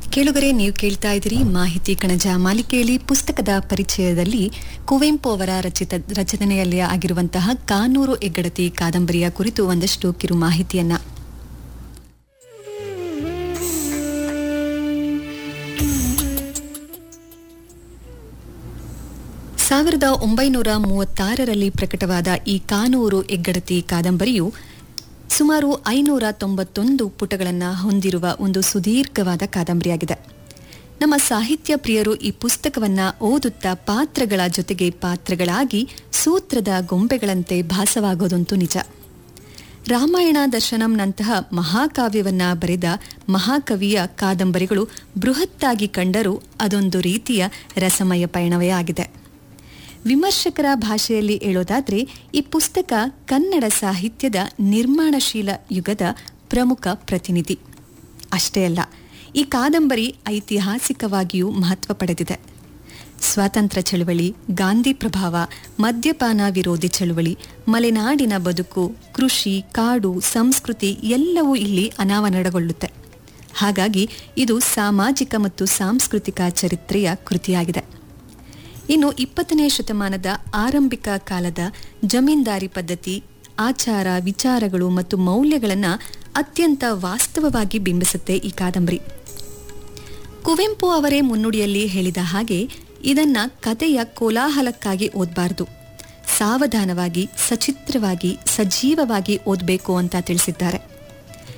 ಕೇಳುಗರೆ ನೀವು ಕೇಳ್ತಾ ಇದ್ದೀರಿ ಮಾಹಿತಿ ಕಣಜ ಮಾಲಿಕೆಯಲ್ಲಿ ಪುಸ್ತಕದ ಪರಿಚಯದಲ್ಲಿ ಕುವೆಂಪು ಅವರ ರಚಿತ ರಚನೆಯಲ್ಲಿ ಆಗಿರುವಂತಹ ಕಾನೂರು ಹೆಗ್ಗಡತಿ ಕಾದಂಬರಿಯ ಕುರಿತು ಒಂದಷ್ಟು ಕಿರು ಮಾಹಿತಿಯನ್ನ ಸಾವಿರದ ಒಂಬೈನೂರ ಮೂವತ್ತಾರರಲ್ಲಿ ಪ್ರಕಟವಾದ ಈ ಕಾನೂರು ಹೆಗ್ಗಡತಿ ಕಾದಂಬರಿಯು ಸುಮಾರು ಐನೂರ ತೊಂಬತ್ತೊಂದು ಪುಟಗಳನ್ನು ಹೊಂದಿರುವ ಒಂದು ಸುದೀರ್ಘವಾದ ಕಾದಂಬರಿಯಾಗಿದೆ ನಮ್ಮ ಸಾಹಿತ್ಯ ಪ್ರಿಯರು ಈ ಪುಸ್ತಕವನ್ನ ಓದುತ್ತಾ ಪಾತ್ರಗಳ ಜೊತೆಗೆ ಪಾತ್ರಗಳಾಗಿ ಸೂತ್ರದ ಗೊಂಬೆಗಳಂತೆ ಭಾಸವಾಗೋದಂತೂ ನಿಜ ರಾಮಾಯಣ ದರ್ಶನಂನಂತಹ ಮಹಾಕಾವ್ಯವನ್ನ ಬರೆದ ಮಹಾಕವಿಯ ಕಾದಂಬರಿಗಳು ಬೃಹತ್ತಾಗಿ ಕಂಡರೂ ಅದೊಂದು ರೀತಿಯ ರಸಮಯ ಪಯಣವೇ ಆಗಿದೆ ವಿಮರ್ಶಕರ ಭಾಷೆಯಲ್ಲಿ ಹೇಳೋದಾದ್ರೆ ಈ ಪುಸ್ತಕ ಕನ್ನಡ ಸಾಹಿತ್ಯದ ನಿರ್ಮಾಣಶೀಲ ಯುಗದ ಪ್ರಮುಖ ಪ್ರತಿನಿಧಿ ಅಷ್ಟೇ ಅಲ್ಲ ಈ ಕಾದಂಬರಿ ಐತಿಹಾಸಿಕವಾಗಿಯೂ ಮಹತ್ವ ಪಡೆದಿದೆ ಸ್ವಾತಂತ್ರ್ಯ ಚಳವಳಿ ಗಾಂಧಿ ಪ್ರಭಾವ ಮದ್ಯಪಾನ ವಿರೋಧಿ ಚಳವಳಿ ಮಲೆನಾಡಿನ ಬದುಕು ಕೃಷಿ ಕಾಡು ಸಂಸ್ಕೃತಿ ಎಲ್ಲವೂ ಇಲ್ಲಿ ಅನಾವರಣಗೊಳ್ಳುತ್ತೆ ಹಾಗಾಗಿ ಇದು ಸಾಮಾಜಿಕ ಮತ್ತು ಸಾಂಸ್ಕೃತಿಕ ಚರಿತ್ರೆಯ ಕೃತಿಯಾಗಿದೆ ಇನ್ನು ಇಪ್ಪತ್ತನೇ ಶತಮಾನದ ಆರಂಭಿಕ ಕಾಲದ ಜಮೀನ್ದಾರಿ ಪದ್ಧತಿ ಆಚಾರ ವಿಚಾರಗಳು ಮತ್ತು ಮೌಲ್ಯಗಳನ್ನು ಅತ್ಯಂತ ವಾಸ್ತವವಾಗಿ ಬಿಂಬಿಸುತ್ತೆ ಈ ಕಾದಂಬರಿ ಕುವೆಂಪು ಅವರೇ ಮುನ್ನುಡಿಯಲ್ಲಿ ಹೇಳಿದ ಹಾಗೆ ಇದನ್ನ ಕಥೆಯ ಕೋಲಾಹಲಕ್ಕಾಗಿ ಓದಬಾರದು ಸಾವಧಾನವಾಗಿ ಸಚಿತ್ರವಾಗಿ ಸಜೀವವಾಗಿ ಓದಬೇಕು ಅಂತ ತಿಳಿಸಿದ್ದಾರೆ